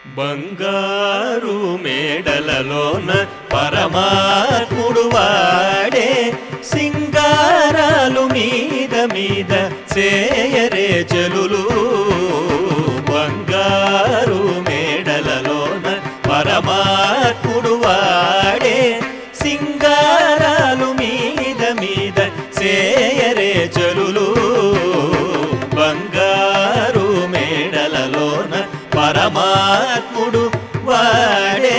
బంగారు మేడలలోన పరమాత్ముడు వాడే సింగారాలు మీద మీద చేయరే చెలులు బంగారు మేడలలోన పరమాత్ముడు వాడే సింగారాలు మీద మీద చేయరే చెలులు బంగారు మేడలలోన పరమాత్ముడు వాడే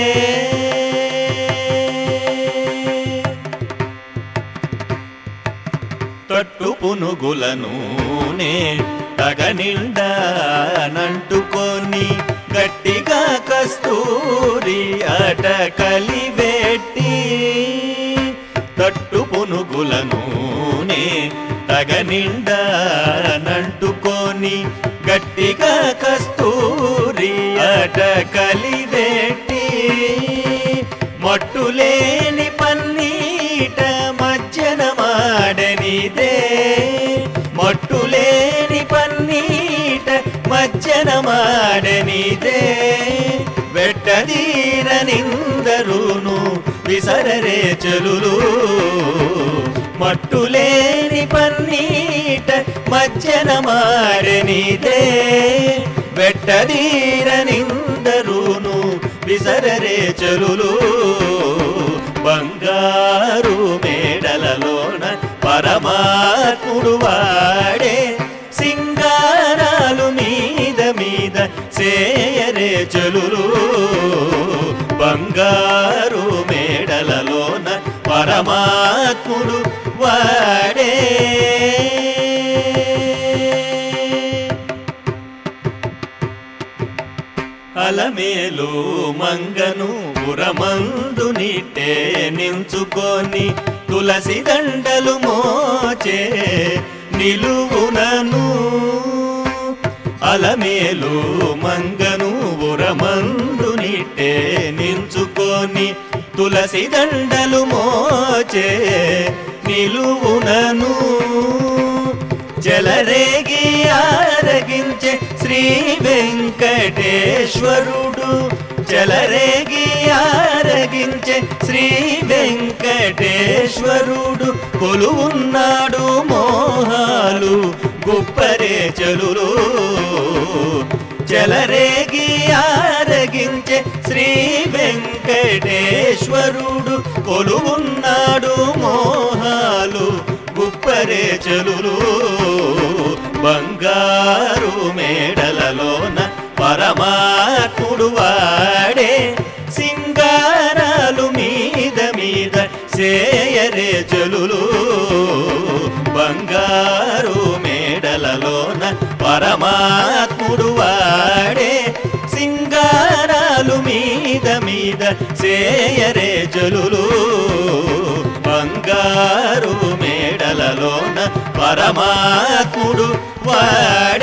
తట్టు పునుగులను నే తగనిండా నంటుకొని గట్టిగా కస్తూరి అట కలివెట్టి తట్టు పునుగులను నే తగనిండా నంటుకొని గట్టిగా కస్తూరి అట కలివెట్టి మట్టులేని పన్నీట మజ్జన మాడనిదే మట్టులేని పన్నీట మజ్జన మాడనిదే వెట్టదీర నిందరును విసరరే చెలులు మట్టులేని పన్నీట మజ్జన మాడనిదే వెట్టదీర నిందరును విసరరే చెలులు బంగారు మేడలలోన పరమాత్ముడు వాడే సింగారాలు మీద మీద చేయరే చెలులు బంగారు మేడలలోన పరమాత్ముడు వాడే అలమేలు మంగను ఉరమందు నిట్టే నించుకొని తులసి దండలు మోచే నిలువునను అలమేలు మంగను ఉరమందు నిట్టే నించుకొని తులసి దండలు మోచే నిలువునను జలరేగి ఆరగించే శ్రీ వెంకటేశ్వరుడు జలరేగి ఆరగించే శ్రీ వెంకటేశ్వరుడు కొలువున్నాడు మోహాలు గుప్పరే చలులు జలరేగి ఆరగించే శ్రీ వెంకటేశ్వరుడు కొలువున్నాడు మోహాలు గుప్పరే చెలులు బంగారు మేడలలోన పరమాత్ముడు వాడే సింగారాలు మీద మీద చేయరే చెలులు బంగారు మేడలలోన పరమాత్ముడు వాడే సింగారాలు మీద మీద చేయరే జలులు బంగారు మేడలలోన పరమాత్ముడు వాడే